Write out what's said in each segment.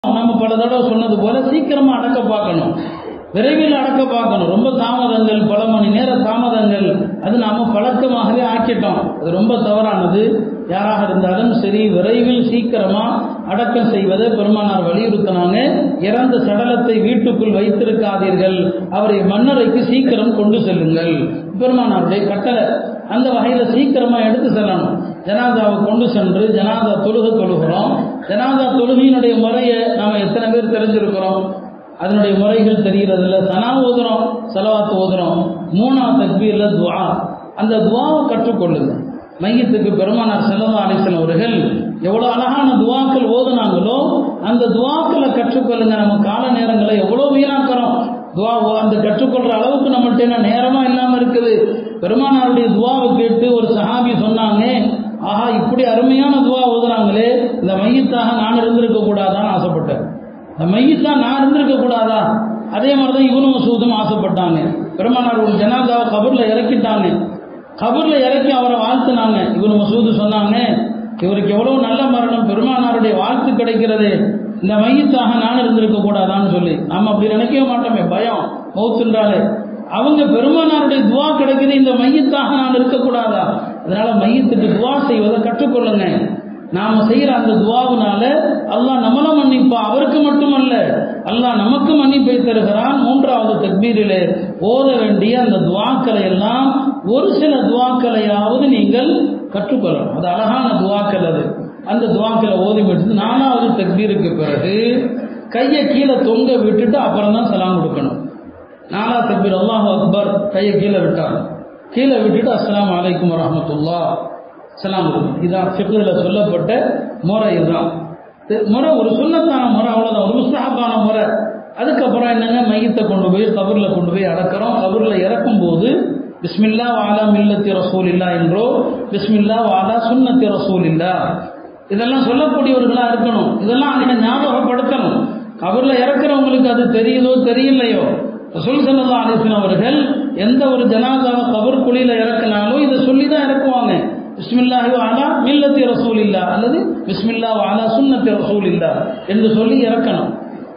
நம்ம பல தடவை சொன்னது போல சீக்கிரமா அடக்க பார்க்கணும் விரைவில் அடக்க பார்க்கணும் ரொம்ப தாமதங்கள் பல மணி நேர தாமதங்கள் அது நாம பழக்கமாகவே ஆக்கிட்டோம் அது ரொம்ப தவறானது யாராக இருந்தாலும் சரி விரைவில் சீக்கிரமா அடக்கம் செய்வதை பெருமானார் வலியுறுத்தினாங்க இறந்த சடலத்தை வீட்டுக்குள் வைத்திருக்காதீர்கள் அவரை மன்னரைக்கு சீக்கிரம் கொண்டு செல்லுங்கள் பெருமானாருடைய கட்டளை அந்த வகையில சீக்கிரமா எடுத்து செல்லணும் ஜனாதாவை கொண்டு சென்று ஜனாதா தொழுக தொழுகிறோம் ஜனாதா தொழுகையினுடைய முறையை நாம எத்தனை பேர் தெரிஞ்சிருக்கிறோம் அதனுடைய முறைகள் தெரிகிறதில்ல சனா ஓதுறோம் செலவாத்து ஓதுறோம் மூணாவது தக்பீர்ல துவா அந்த துவாவை கற்றுக்கொள்ளுங்க மையத்துக்கு பெருமானார் செல்லதா அலிசன் அவர்கள் எவ்வளோ அழகான துவாக்கள் ஓதுனாங்களோ அந்த துவாக்களை கற்றுக்கொள்ளுங்க நம்ம கால நேரங்களை எவ்வளோ வீணாக்குறோம் துவா அந்த கற்றுக்கொள்ற அளவுக்கு நம்மள்ட்ட என்ன நேரமா இல்லாம இருக்குது பெருமானாருடைய துவாவை கேட்டு ஒரு சஹாபி சொன்னாங்க ஆஹா இப்படி அருமையான துவா ஓதுறாங்களே இந்த மையத்தாக நான் இருந்திருக்க கூடாதான்னு ஆசைப்பட்டேன் இந்த மையத்தா நான் இருந்திருக்க கூடாதா அதே மாதிரி தான் இவனும் மசூதும் ஆசைப்பட்டாங்க பெருமானார் ஒரு ஜனாதாவை கபூர்ல இறக்கிட்டாங்க கபூர்ல இறக்கி அவரை வாழ்த்துனாங்க இவனு மசூது சொன்னாங்க இவருக்கு எவ்வளவு நல்ல மரணம் பெருமானாருடைய வாழ்த்து கிடைக்கிறது இந்த மையத்தாக நான் இருந்திருக்க கூடாதான்னு சொல்லி நம்ம அப்படி நினைக்கவே மாட்டோமே பயம் மௌத்துன்றாலே அவங்க பெருமானாருடைய துவா கிடைக்குது இந்த மையத்தாக நான் இருக்கக்கூடாதா அதனால மையத்துக்கு துவா செய்வதை கற்றுக்கொள்ளுங்க நாம செய்யற அந்த துவாவினால அல்லாஹ் நம்மள மன்னிப்பா அவருக்கு மட்டுமல்ல அல்லாஹ் நமக்கு மன்னிப்பை தருகிறான் மூன்றாவது தக்பீரிலே ஓத வேண்டிய அந்த துவாக்களை எல்லாம் ஒரு சில துவாக்களையாவது நீங்கள் கற்றுக்கொள்ளணும் அது அழகான துவாக்கள் அது அந்த துவாக்களை ஓதி விட்டு நாலாவது தக்பீருக்கு பிறகு கையை கீழே தொங்க விட்டுட்டு அப்புறம் தான் சலாம் கொடுக்கணும் நாலா தக்பீர் அல்லாஹ் அக்பர் கையை கீழே விட்டாங்க கீழே விட்டுட்டு அஸ்ஸலாமு அலைக்கும் வரஹமத்துல்லா சலாம் கொடுக்கணும் இதான் ஃபிக்ரில் சொல்லப்பட்ட முறை இதுதான் இது முறை ஒரு சுண்ணத்தான முறை அவ்வளோதான் ஒரு முஸ்தஹாபான முறை அதுக்கப்புறம் என்னங்க மையத்தை கொண்டு போய் கபரில் கொண்டு போய் அடக்கிறோம் கபரில் இறக்கும் போது பிஸ்மில்லா வாலா மில்லத்தி ரசூல் இல்லா என்றோ பிஸ்மில்லா வாலா சுன்னத்தி ரசூல் இல்லா இதெல்லாம் சொல்லக்கூடியவர்களா இருக்கணும் இதெல்லாம் அன்னைக்கு ஞாபகப்படுத்தணும் கபர்ல இறக்குறவங்களுக்கு அது தெரியுதோ தெரியலையோ ரசூல் சல்லா அலிஸ்லாம் அவர்கள் எந்த ஒரு ஜனாதாவை கபர் குழியில இறக்குனாலும் இதை சொல்லி தான் இறக்குவாங்க பிஸ்மில்லாஹி வாலா மில்லத்தி ரசூல் இல்லா அல்லது பிஸ்மில்லா வாலா சுன்னத்தி ரசூல் இல்லா என்று சொல்லி இறக்கணும்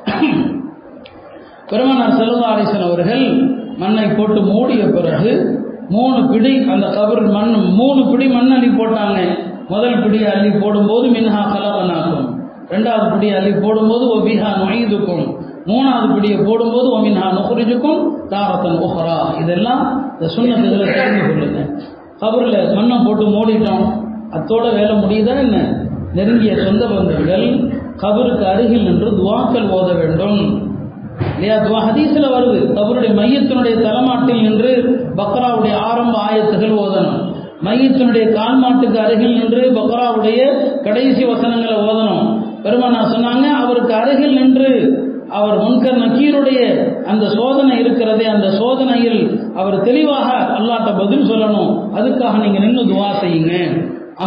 பெருமனார் செல்வா அலிசன் அவர்கள் மண்ணை போட்டு மூடிய பிறகு மூணு பிடி அந்த கபர் மண் மூணு பிடி மண் அள்ளி போட்டாங்க முதல் பிடியை அள்ளி போடும்போது மின்ஹா கலவனாக்கும் ரெண்டாவது பிடியை அள்ளி போடும்போது ஒபிஹா நொய்துக்கும் மூணாவது பிடியை போடும்போது ஒமின்ஹா நுகரிஜுக்கும் தாரத்தன் உஹரா இதெல்லாம் இந்த சுண்ணத்துகளை தெரிந்து கொள்ளுங்க கபரில் மண்ணை போட்டு மூடிட்டோம் அத்தோட வேலை முடியுதா என்ன நெருங்கிய சொந்த பந்தங்கள் கபருக்கு அருகில் நின்று துவாக்கள் ஓத வேண்டும் இல்லையா துவா ஹதீஸ்ல வருது கபருடைய மையத்தினுடைய தலைமாட்டில் நின்று பக்ராவுடைய ஆரம்ப ஆயத்துகள் ஓதணும் மையத்தினுடைய கால்மாட்டுக்கு அருகில் நின்று பக்ராவுடைய கடைசி வசனங்களை ஓதணும் பெருமானா சொன்னாங்க அவருக்கு அருகில் நின்று அவர் முன்கர் நக்கீருடைய அந்த சோதனை இருக்கிறதே அந்த சோதனையில் அவர் தெளிவாக அல்லாட்ட பதில் சொல்லணும் அதுக்காக நீங்க நின்று துவா செய்யுங்க